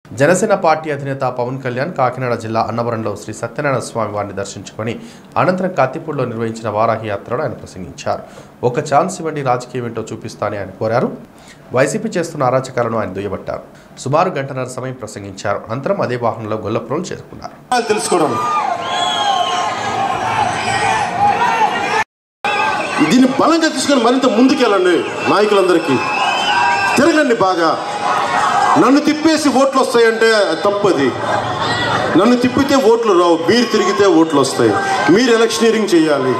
Janasena party అధినేత పవన్ కళ్యాణ్ కాకినాడ జిల్లా అన్నవరంలో శ్రీ సత్యనారాయణ స్వామి వారిని దర్శించుకొని అనంతరం కత్తిపూడిలో నిర్వహించిన వారాహి యాత్రలో ఆయన ప్రసంగించారు ఒక ఛాన్స్ ఇవ్వండి రాజకీయం ఏంటో చూపిస్తానని ఆయన కోరారు వైసీపీ చేస్తున్న అరాచకాలను ఆయన దుయ్యబట్టారు సుమారు గంటన్నర సమయం ప్రసంగించారు అనంతరం అదే వాహనంలో గొల్లపురం చేరుకున్నారు అది తెలుసుకోవడం దీన్ని బలంగా తీసుకొని మరింత ముందుకెళ్ళండి నాయకులందరికీ తిరగండి బాగా నన్ను తిప్పేసి ఓట్లు వస్తాయంటే అది తప్పది నన్ను తిప్పితే ఓట్లు రావు మీరు తిరిగితే ఓట్లు వస్తాయి మీరు ఎలక్షనీరింగ్ చేయాలి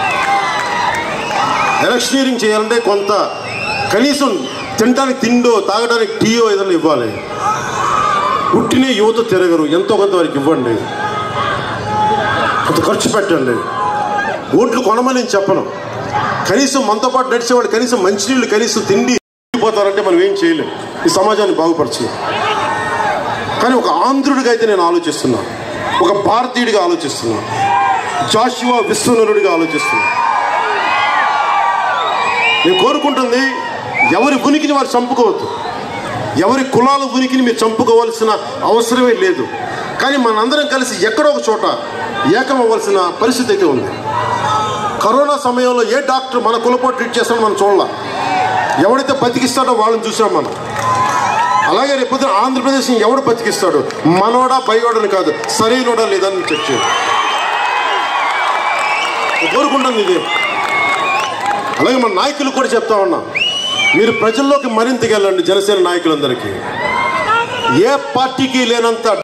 ఎలక్షనీరింగ్ చేయాలంటే కొంత కనీసం తినడానికి తిండో తాగడానికి టీయో ఏదైనా ఇవ్వాలి పుట్టిన యువత తిరగరు ఎంతో కొంత వారికి ఇవ్వండి కొంత ఖర్చు పెట్టండి ఓట్లు కొనమని నేను చెప్పను కనీసం మనతో పాటు నడిచేవాడు కనీసం మంచినీళ్ళు కనీసం తిండి పోతారంటే మనం ఏం చేయలేం ఈ సమాజాన్ని బాగుపరచలేం కానీ ఒక ఆంధ్రుడిగా అయితే నేను ఆలోచిస్తున్నా ఒక భారతీయుడిగా ఆలోచిస్తున్నా జాషువా విశ్వనరుడిగా ఆలోచిస్తున్నా నేను కోరుకుంటుంది ఎవరి ఉనికిని వారు చంపుకోవద్దు ఎవరి కులాల ఉనికిని మీరు చంపుకోవాల్సిన అవసరమే లేదు కానీ మనందరం కలిసి ఎక్కడో ఒక చోట ఏకమవ్వాల్సిన పరిస్థితి అయితే ఉంది కరోనా సమయంలో ఏ డాక్టర్ మన కులపోటు ట్రీట్ చేస్తాడో మనం చూడాల ఎవడైతే బతికిస్తాడో వాళ్ళని చూసాం మనం అలాగే రేపు ఆంధ్రప్రదేశ్ని ఎవడు బతికిస్తాడు మనోడా బయోడని కాదు సరైనోడా లేదని చెక్ చేయండి కోరుకుంటుంది ఇది అలాగే మన నాయకులు కూడా చెప్తా ఉన్నా మీరు ప్రజల్లోకి మరింతగా వెళ్ళండి జనసేన నాయకులందరికీ ఏ పార్టీకి లేనంత